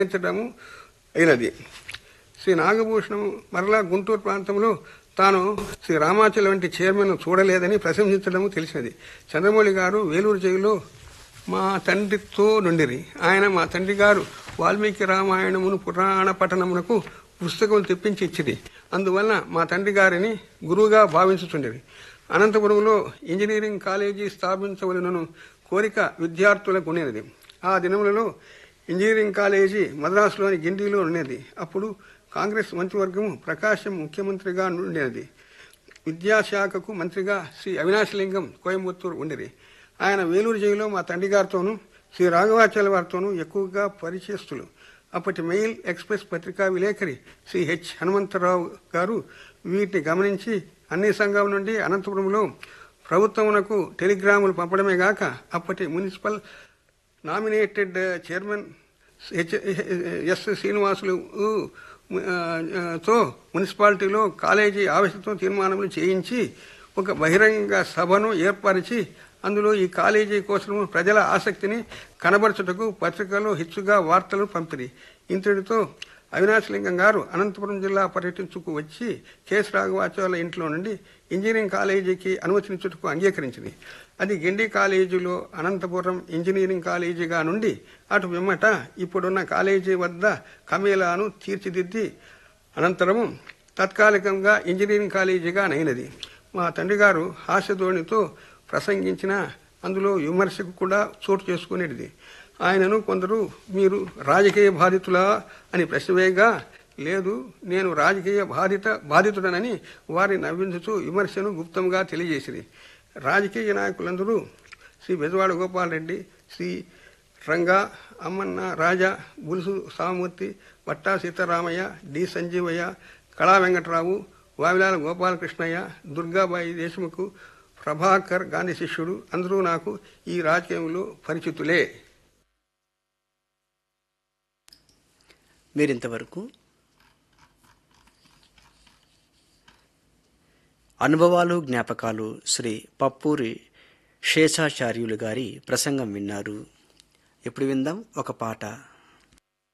నిర్ణయించడము అయినది శ్రీ నాగభూషణం మరలా గుంటూరు ప్రాంతంలో తాను శ్రీ రామాచలం వంటి చైర్మన్ చూడలేదని ప్రశంసించడము తెలిసినది చంద్రమౌళి గారు వేలూరు జైల్లో మా తండ్రితో నుండిరి ఆయన మా తండ్రి గారు వాల్మీకి రామాయణమును పురాణ పఠనమునకు పుస్తకం తెప్పించి ఇచ్చిరి అందువలన మా తండ్రి గారిని గురువుగా భావించుచుండిరి అనంతపురంలో ఇంజనీరింగ్ కాలేజీ స్థాపించవలనను కోరిక విద్యార్థులకు ఉండేది ఆ దినములలో ఇంజనీరింగ్ కాలేజీ మద్రాసులోని గిండిలో ఉండేది అప్పుడు కాంగ్రెస్ మంత్రివర్గం ప్రకాశం ముఖ్యమంత్రిగా ఉండేది విద్యాశాఖకు మంత్రిగా శ్రీ అవినాశలింగం కోయంబత్తూరు ఉండేది ఆయన వేలూరు జైల్లో మా తండ్రి గారితోనూ శ్రీ రాఘవాచార్య వారితోనూ ఎక్కువగా పరిచయస్తులు అప్పటి మెయిల్ ఎక్స్ప్రెస్ పత్రికా విలేకరి శ్రీ హెచ్ హనుమంతరావు గారు వీటిని గమనించి అన్ని సంఘం నుండి అనంతపురంలో ప్రభుత్వమునకు టెలిగ్రాములు పంపడమే గాక అప్పటి municipal nominated chairman H S Srinivasulu ఆ, ఆ, తో మున్సిపాలిటీలో కాలేజీ ఆవశ్యకత తీర్మానములు చేయించి ఒక బహిరంగ సభను ఏర్పరిచి అందులో ఈ కాలేజీ కోసం ప్రజల ఆసక్తిని కనబరచుటకు పత్రికలో హెచ్చుగా వార్తలు పంపిరి ఇంతటితో అవినాశలింగం గారు అనంతపురం జిల్లా పర్యటించుకు వచ్చి కేఎస్ రాఘవాచార్యుల ఇంట్లో నుండి ఇంజనీరింగ్ కాలేజీకి అనుమతించుటకు అంగీకరించింది అది గిండి కాలేజీలో అనంతపురం ఇంజనీరింగ్ కాలేజీగా నుండి అటు పిమ్మట ఇప్పుడున్న కాలేజీ వద్ద కమేలాను తీర్చిదిద్ది అనంతరము తాత్కాలికంగా ఇంజనీరింగ్ కాలేజీగా నైనది మా తండ్రి గారు హాస్యధోరణితో ప్రసంగించిన అందులో విమర్శకు కూడా చోటు చేసుకునేది ఆయనను కొందరు మీరు రాజకీయ బాధితులా అని ప్రశ్నవేయగా లేదు నేను రాజకీయ బాధిత బాధితుడనని వారి నవ్వించుతూ విమర్శను గుప్తంగా తెలియజేసింది రాజకీయ నాయకులందరూ శ్రీ బెజవాడ గోపాలరెడ్డి శ్రీ రంగా అమ్మన్న రాజా బులుసు సామూర్తి పట్టా సీతారామయ్య డి సంజీవయ్య కళా వెంకటరావు వావిలాల గోపాలకృష్ణయ్య దుర్గాబాయి దేశముఖు ప్రభాకర్ గాంధీ శిష్యుడు అందరూ నాకు ఈ రాజకీయంలో పరిచితులే మీరింతవరకు అనుభవాలు జ్ఞాపకాలు శ్రీ పప్పూరి శేషాచార్యులు గారి ప్రసంగం విన్నారు ఇప్పుడు విందాం ఒక పాట